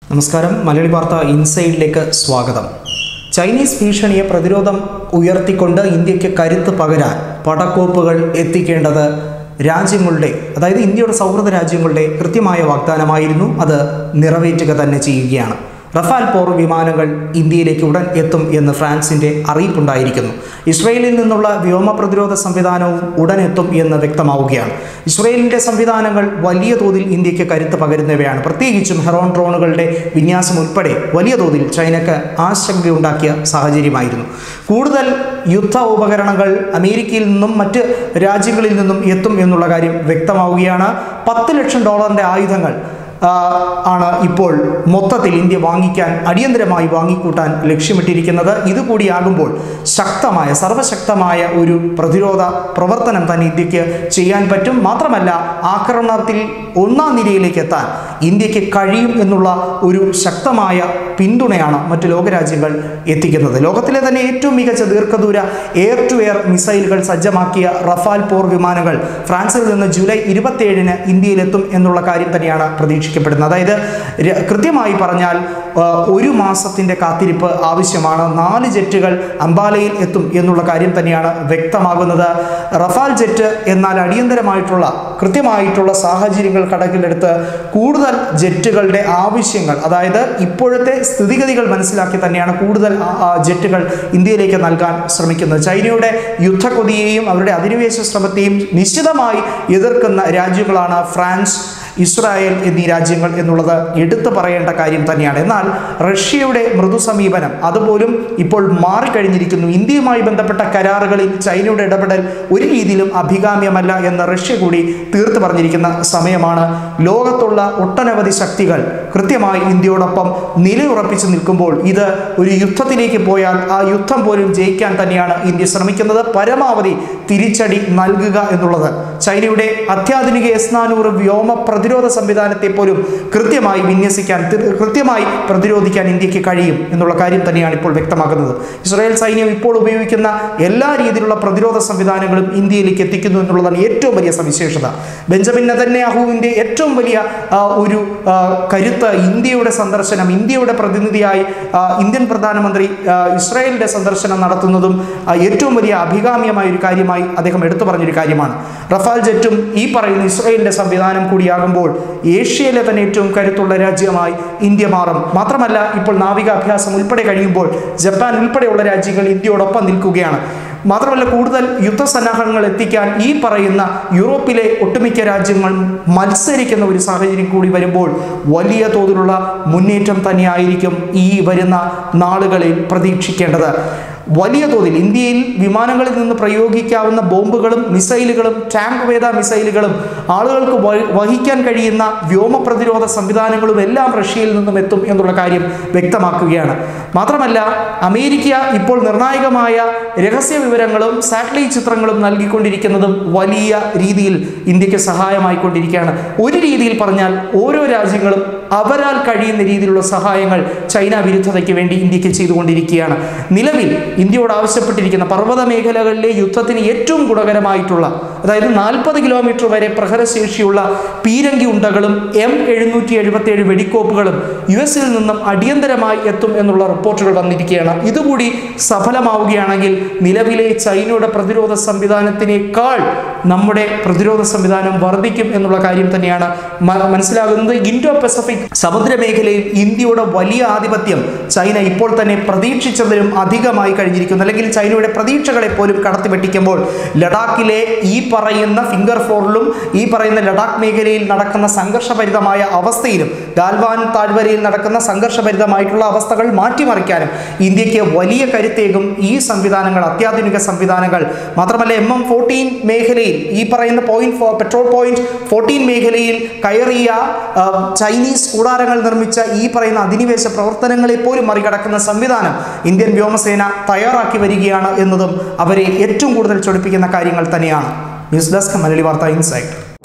നമസ്കാരം മലയാളി വാർത്ത ഇൻസൈഡിലേക്ക് സ്വാഗതം ചൈനീസ് ഭീഷണിയെ പ്രതിരോധം ഉയർത്തിക്കൊണ്ട് ഇന്ത്യക്ക് കരുത്ത് പകരാൻ പടക്കോപ്പുകൾ എത്തിക്കേണ്ടത് രാജ്യങ്ങളുടെ അതായത് ഇന്ത്യയുടെ സൗഹൃദ രാജ്യങ്ങളുടെ കൃത്യമായ വാഗ്ദാനമായിരുന്നു അത് നിറവേറ്റുക തന്നെ ചെയ്യുകയാണ് റഫാൽ പോർ വിമാനങ്ങൾ ഇന്ത്യയിലേക്ക് ഉടൻ എത്തും എന്ന് ഫ്രാൻസിന്റെ അറിയിപ്പുണ്ടായിരിക്കുന്നു ഇസ്രയേലിൽ നിന്നുള്ള വ്യോമ പ്രതിരോധ സംവിധാനവും ഉടൻ എത്തും എന്ന് വ്യക്തമാവുകയാണ് ഇസ്രയേലിന്റെ സംവിധാനങ്ങൾ വലിയ തോതിൽ ഇന്ത്യക്ക് കരുത്ത് പകരുന്നവയാണ് പ്രത്യേകിച്ചും ഹെറോൺ ഡ്രോണുകളുടെ വിന്യാസം ഉൾപ്പെടെ വലിയ തോതിൽ ചൈനക്ക് ആശങ്കയുണ്ടാക്കിയ സാഹചര്യമായിരുന്നു കൂടുതൽ യുദ്ധ ഉപകരണങ്ങൾ അമേരിക്കയിൽ നിന്നും മറ്റ് രാജ്യങ്ങളിൽ നിന്നും എത്തും എന്നുള്ള കാര്യം വ്യക്തമാവുകയാണ് പത്ത് ലക്ഷം ഡോളറിന്റെ ആയുധങ്ങൾ ആ, ആണ് ഇപ്പോൾ മൊത്തത്തിൽ ഇന്ത്യ വാങ്ങിക്കാൻ അടിയന്തരമായി വാങ്ങിക്കൂട്ടാൻ ലക്ഷ്യമിട്ടിരിക്കുന്നത് ഇതുകൂടിയാകുമ്പോൾ ശക്തമായ സർവശക്തമായ ഒരു പ്രതിരോധ പ്രവർത്തനം തന്നെ ഇന്ത്യക്ക് ചെയ്യാൻ പറ്റും മാത്രമല്ല ആക്രമണത്തിൽ ഒന്നാം നിരയിലേക്ക് എത്താൻ ഇന്ത്യക്ക് കഴിയും എന്നുള്ള ഒരു ശക്തമായ പിന്തുണയാണ് മറ്റു ലോകരാജ്യങ്ങൾ എത്തിക്കുന്നത് ലോകത്തിലെ തന്നെ ഏറ്റവും മികച്ച ദീർഘദൂര എയർ ടു എയർ മിസൈലുകൾ സജ്ജമാക്കിയ റഫാൽ പോർ വിമാനങ്ങൾ ഫ്രാൻസിൽ നിന്ന് ജൂലൈ ഇരുപത്തിയേഴിന് ഇന്ത്യയിലെത്തും എന്നുള്ള കാര്യം തന്നെയാണ് പ്രതീക്ഷിക്കപ്പെടുന്നത് അതായത് ര- കൃത്യമായി പറഞ്ഞാൽ ആ, ഒരു മാസത്തിൻ്റെ കാത്തിരിപ്പ് ആവശ്യമാണ് നാല് ജെറ്റുകൾ അംബാലയിൽ എത്തും എന്നുള്ള കാര്യം തന്നെയാണ് വ്യക്തമാകുന്നത് റഫാൽ ജെറ്റ് എന്നാൽ അടിയന്തരമായിട്ടുള്ള കൃത്യമായിട്ടുള്ള സാഹചര്യങ്ങൾ കണക്കിലെടുത്ത് കൂടുതൽ ജെറ്റുകളുടെ ആവശ്യങ്ങൾ അതായത് ഇപ്പോഴത്തെ സ്ഥിതിഗതികൾ മനസ്സിലാക്കി തന്നെയാണ് കൂടുതൽ ആ, ആ, ജെറ്റുകൾ ഇന്ത്യയിലേക്ക് നൽകാൻ ശ്രമിക്കുന്നത് ചൈനയുടെ യുദ്ധക്കൊതിയെയും അവരുടെ അധിനിവേശ ശ്രമത്തെയും നിശ്ചിതമായി എതിർക്കുന്ന രാജ്യങ്ങളാണ് ഫ്രാൻസ് ഇസ്രായേൽ എന്നീ രാജ്യങ്ങൾ എന്നുള്ളത് എടുത്തു പറയേണ്ട കാര്യം തന്നെയാണ് എന്നാൽ റഷ്യയുടെ മൃദു സമീപനം അതുപോലും ഇപ്പോൾ മാറിക്കഴിഞ്ഞിരിക്കുന്നു ഇന്ത്യയുമായി ബന്ധപ്പെട്ട കരാറുകളിൽ ചൈനയുടെ ഇടപെടൽ ഒരു രീതിയിലും അഭികാമ്യമല്ല എന്ന് റഷ്യ കൂടി തീർത്തു പറഞ്ഞിരിക്കുന്ന സമയമാണ് ലോകത്തുള്ള ഒട്ടനവധി ശക്തികൾ കൃത്യമായി ഇന്ത്യയോടൊപ്പം നിലയുറപ്പിച്ച് നിൽക്കുമ്പോൾ ഇത് ഒരു യുദ്ധത്തിലേക്ക് പോയാൽ ആ യുദ്ധം പോലും ജയിക്കാൻ തന്നെയാണ് ഇന്ത്യ ശ്രമിക്കുന്നത് പരമാവധി തിരിച്ചടി നൽകുക എന്നുള്ളത് ചൈനയുടെ അത്യാധുനിക എസ് നാനൂറ് വ്യോമ പ്രതിരോധ സംവിധാനത്തെ പോലും കൃത്യമായി വിന്യസിക്കാൻ തി- കൃത്യമായി പ്രതിരോധിക്കാൻ ഇന്ത്യക്ക് കഴിയും എന്നുള്ള കാര്യം തന്നെയാണ് ഇപ്പോൾ വ്യക്തമാക്കുന്നത് ഇസ്രായേൽ സൈന്യം ഇപ്പോൾ ഉപയോഗിക്കുന്ന എല്ലാ രീതിയിലുള്ള പ്രതിരോധ സംവിധാനങ്ങളും ഇന്ത്യയിലേക്ക് എത്തിക്കുന്നു എന്നുള്ളതാണ് ഏറ്റവും വലിയ സവിശേഷത ബെഞ്ചമിൻ നെതന്യാഹുവിൻ്റെ ഏറ്റവും വലിയ ആ, ഒരു ആ, കരുത്ത് ഇന്ത്യയുടെ സന്ദർശനം ഇന്ത്യയുടെ പ്രതിനിധിയായി ആ, ഇന്ത്യൻ പ്രധാനമന്ത്രി ആ, ഇസ്രായേലിന്റെ സന്ദർശനം നടത്തുന്നതും ആ, ഏറ്റവും വലിയ അഭികാമ്യമായ ഒരു കാര്യമായി അദ്ദേഹം എടുത്തു പറഞ്ഞൊരു കാര്യമാണ് റഫാൽ ജെറ്റും ഈ പറയുന്ന ഇസ്രായേലിന്റെ സംവിധാനം കൂടിയാകുമ്പോൾ ഏഷ്യയിലെ തന്നെ ഏറ്റവും കരുത്തുള്ള രാജ്യമായി ഇന്ത്യ മാറും മാത്രമല്ല ഇപ്പോൾ നാവികാഭ്യാസം ഉൾപ്പെടെ കഴിയുമ്പോൾ ജപ്പാൻ ഉൾപ്പെടെയുള്ള രാജ്യങ്ങൾ ഇന്ത്യയോടൊപ്പം നിൽക്കുകയാണ് മാത്രമല്ല കൂടുതൽ യുദ്ധസന്നാഹങ്ങൾ എത്തിക്കാൻ ഈ പറയുന്ന യൂറോപ്പിലെ ഒട്ടുമിക്ക രാജ്യങ്ങൾ മത്സരിക്കുന്ന ഒരു സാഹചര്യം കൂടി വരുമ്പോൾ വലിയ തോതിലുള്ള മുന്നേറ്റം തന്നെയായിരിക്കും ഈ വരുന്ന നാളുകളിൽ പ്രതീക്ഷിക്കേണ്ടത് വലിയ തോതിൽ ഇന്ത്യയിൽ വിമാനങ്ങളിൽ നിന്ന് പ്രയോഗിക്കാവുന്ന ബോംബുകളും മിസൈലുകളും ടാങ്ക് വേദ മിസൈലുകളും ആളുകൾക്ക് വഹി- വഹിക്കാൻ കഴിയുന്ന വ്യോമ പ്രതിരോധ സംവിധാനങ്ങളും എല്ലാം റഷ്യയിൽ നിന്നും എത്തും എന്നുള്ള കാര്യം വ്യക്തമാക്കുകയാണ് മാത്രമല്ല അമേരിക്ക ഇപ്പോൾ നിർണായകമായ രഹസ്യ വിവരങ്ങളും സാറ്റലൈറ്റ് ചിത്രങ്ങളും നൽകിക്കൊണ്ടിരിക്കുന്നതും വലിയ രീതിയിൽ ഇന്ത്യക്ക് സഹായമായിക്കൊണ്ടിരിക്കുകയാണ് ഒരു രീതിയിൽ പറഞ്ഞാൽ ഓരോ രാജ്യങ്ങളും അവരാൽ കഴിയുന്ന രീതിയിലുള്ള സഹായങ്ങൾ ചൈന വിരുദ്ധതയ്ക്ക് വേണ്ടി ഇന്ത്യക്ക് ചെയ്തുകൊണ്ടിരിക്കുകയാണ് നിലവിൽ ഇന്ത്യയോട് ആവശ്യപ്പെട്ടിരിക്കുന്ന പർവ്വത മേഖലകളിലെ യുദ്ധത്തിന് ഏറ്റവും ഗുണകരമായിട്ടുള്ള അതായത് നാൽപ്പത് കിലോമീറ്റർ വരെ പ്രഹരശേഷിയുള്ള പീരങ്കി ഉണ്ടകളും എം എഴുന്നൂറ്റി എഴുപത്തി ഏഴ് വെടിക്കോപ്പുകളും യു എസിൽ നിന്നും അടിയന്തരമായി എത്തും എന്നുള്ള റിപ്പോർട്ടുകൾ വന്നിരിക്കുകയാണ് ഇതുകൂടി സഫലമാവുകയാണെങ്കിൽ നിലവിലെ ചൈനയുടെ പ്രതിരോധ സംവിധാനത്തിനേക്കാൾ നമ്മുടെ പ്രതിരോധ സംവിധാനം വർദ്ധിക്കും എന്നുള്ള കാര്യം തന്നെയാണ് മ- മനസ്സിലാകുന്നത് ഇൻഡോ പസഫിക് സമുദ്ര മേഖലയിൽ ഇന്ത്യയുടെ വലിയ ആധിപത്യം ചൈന ഇപ്പോൾ തന്നെ പ്രതീക്ഷിച്ചതിലും അധികമായി കഴിഞ്ഞിരിക്കുന്നു അല്ലെങ്കിൽ ചൈനയുടെ പ്രതീക്ഷകളെ പോലും കടത്തിവെട്ടിക്കുമ്പോൾ ലഡാക്കിലെ ഈ പറയുന്ന ഫിംഗർ ഫോറിലും ഈ പറയുന്ന ലഡാക്ക് മേഖലയിൽ നടക്കുന്ന സംഘർഷഭരിതമായ അവസ്ഥയിലും ഗാൽവാൻ താഴ്വരയിൽ നടക്കുന്ന സംഘർഷഭരിതമായിട്ടുള്ള അവസ്ഥകൾ മാറ്റിമറിക്കാനും ഇന്ത്യക്ക് വലിയ കരുത്തേകും ഈ സംവിധാനങ്ങൾ അത്യാധുനിക സംവിധാനങ്ങൾ മാത്രമല്ല എം എം ഫോർട്ടീൻ മേഖലയിൽ ഈ പറയുന്ന പോയിന്റ് ഫോ- പെട്രോൾ പോയിന്റ് ഫോർട്ടീൻ മേഖലയിൽ കയറിയ ആ, ചൈനീസ് കൂടാരങ്ങൾ നിർമ്മിച്ച ഈ പറയുന്ന അധിനിവേശ പ്രവർത്തനങ്ങളെ പോലും മറികടക്കുന്ന സംവിധാനം ഇന്ത്യൻ വ്യോമസേന തയ്യാറാക്കി വരികയാണ് എന്നതും അവരെ ഏറ്റവും കൂടുതൽ ചൊടിപ്പിക്കുന്ന കാര്യങ്ങൾ തന്നെയാണ് ന്യൂസ് ഡെസ്ക് മലയാളി വാർത്ത ഇൻസൈറ്റ്